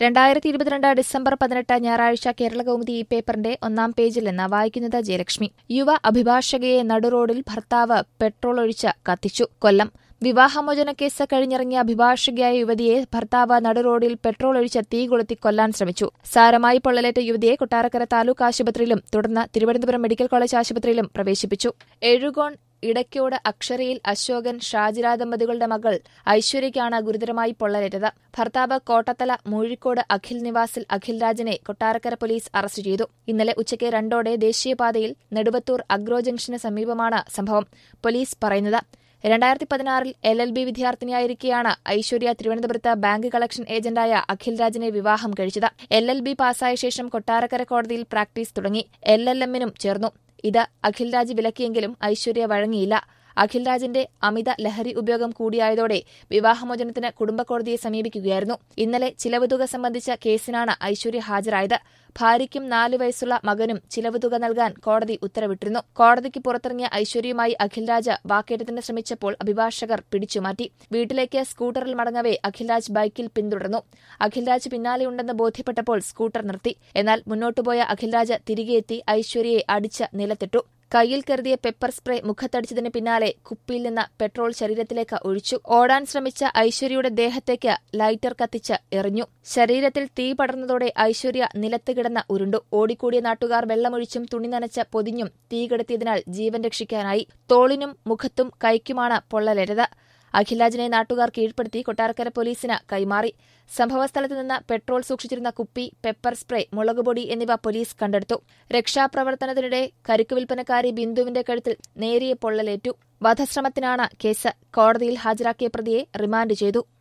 രണ്ടായിരത്തി ഇരുപത്തിരണ്ട് ഡിസംബർ പതിനെട്ട് ഞായറാഴ്ച കേരള കൗമുദി ഈ പേപ്പറിന്റെ ഒന്നാം പേജിൽ നിന്ന് വായിക്കുന്നത് ജയലക്ഷ്മി യുവ അഭിഭാഷകയെ നടുറോഡിൽ ഭർത്താവ് പെട്രോൾ ഒഴിച്ച് കത്തിച്ചു കൊല്ലം വിവാഹമോചന കേസ് കഴിഞ്ഞിറങ്ങിയ അഭിഭാഷകയായ യുവതിയെ ഭർത്താവ് നടുറോഡിൽ പെട്രോൾ ഒഴിച്ച് തീ കൊളുത്തി കൊല്ലാൻ ശ്രമിച്ചു സാരമായി പൊള്ളലേറ്റ യുവതിയെ കൊട്ടാരക്കര താലൂക്ക് ആശുപത്രിയിലും തുടർന്ന് തിരുവനന്തപുരം മെഡിക്കൽ കോളേജ് ആശുപത്രിയിലും പ്രവേശിപ്പിച്ചു എഴുകോൺ ഇടയ്ക്കോട് അക്ഷരയിൽ അശോകൻ ഷാജിര ദമ്പതികളുടെ മകൾ ഐശ്വര്യയ്ക്കാണ് ഗുരുതരമായി പൊള്ളലേറ്റത് ഭർത്താവ് കോട്ടത്തല മൂഴിക്കോട് അഖിൽ നിവാസിൽ അഖിൽ രാജിനെ കൊട്ടാരക്കര പോലീസ് അറസ്റ്റ് ചെയ്തു ഇന്നലെ ഉച്ചയ്ക്ക് രണ്ടോടെ ദേശീയപാതയിൽ നെടുവത്തൂർ അഗ്രോ ജംഗ്ഷന് സമീപമാണ് സംഭവം പോലീസ് പറയുന്നത് രണ്ടായിരത്തി പതിനാറിൽ എൽ എൽ ബി വിദ്യാർത്ഥിനിയായിരിക്കെയാണ് ഐശ്വര്യ തിരുവനന്തപുരത്ത് ബാങ്ക് കളക്ഷൻ ഏജന്റായ അഖിൽ രാജിനെ വിവാഹം കഴിച്ചത് എൽ എൽ ബി പാസ്സായ ശേഷം കൊട്ടാരക്കര കോടതിയിൽ പ്രാക്ടീസ് തുടങ്ങി എൽ എൽ എമ്മിനും ചേർന്നു ഇത് അഖിൽരാജ് വിലക്കിയെങ്കിലും ഐശ്വര്യ വഴങ്ങിയില്ല അഖിൽരാജിന്റെ അമിത ലഹരി ഉപയോഗം കൂടിയായതോടെ വിവാഹമോചനത്തിന് കുടുംബക്കോടതിയെ സമീപിക്കുകയായിരുന്നു ഇന്നലെ ചിലവ് തുക സംബന്ധിച്ച കേസിനാണ് ഐശ്വര്യ ഹാജരായത് ഭാര്യയ്ക്കും നാലു വയസ്സുള്ള മകനും ചിലവ് തുക നൽകാൻ കോടതി ഉത്തരവിട്ടിരുന്നു കോടതിക്ക് പുറത്തിറങ്ങിയ ഐശ്വര്യയുമായി അഖിൽരാജ് വാക്കേറ്റത്തിന് ശ്രമിച്ചപ്പോൾ അഭിഭാഷകർ പിടിച്ചുമാറ്റി വീട്ടിലേക്ക് സ്കൂട്ടറിൽ മടങ്ങവേ അഖിൽരാജ് ബൈക്കിൽ പിന്തുടർന്നു അഖിൽരാജ് പിന്നാലെയുണ്ടെന്ന് ബോധ്യപ്പെട്ടപ്പോൾ സ്കൂട്ടർ നിർത്തി എന്നാൽ മുന്നോട്ടുപോയ അഖിൽരാജ് തിരികെയെത്തി ഐശ്വര്യയെ അടിച്ച് നിലത്തിട്ടു കയ്യിൽ കരുതിയ പെപ്പർ സ്പ്രേ മുഖത്തടിച്ചതിന് പിന്നാലെ കുപ്പിയിൽ നിന്ന് പെട്രോൾ ശരീരത്തിലേക്ക് ഒഴിച്ചു ഓടാൻ ശ്രമിച്ച ഐശ്വര്യയുടെ ദേഹത്തേക്ക് ലൈറ്റർ കത്തിച്ച് എറിഞ്ഞു ശരീരത്തിൽ തീ പടർന്നതോടെ ഐശ്വര്യ നിലത്ത് കിടന്ന് ഉരുണ്ടു ഓടിക്കൂടിയ നാട്ടുകാർ വെള്ളമൊഴിച്ചും തുണി നനച്ച് പൊതിഞ്ഞും തീ കെടുത്തിയതിനാൽ ജീവൻ രക്ഷിക്കാനായി തോളിനും മുഖത്തും കൈക്കുമാണ് പൊള്ളലേറ്റത് അഖിലാജിനെ നാട്ടുകാർ കീഴ്പ്പെടുത്തി കൊട്ടാരക്കര പോലീസിന് കൈമാറി സംഭവസ്ഥലത്ത് നിന്ന് പെട്രോൾ സൂക്ഷിച്ചിരുന്ന കുപ്പി പെപ്പർ സ്പ്രേ മുളകുപൊടി എന്നിവ പോലീസ് കണ്ടെടുത്തു രക്ഷാപ്രവർത്തനത്തിനിടെ കരിക്കു വിൽപ്പനക്കാരി ബിന്ദുവിന്റെ കഴുത്തിൽ നേരിയ പൊള്ളലേറ്റു വധശ്രമത്തിനാണ് കേസ് കോടതിയിൽ ഹാജരാക്കിയ പ്രതിയെ റിമാൻഡ് ചെയ്തു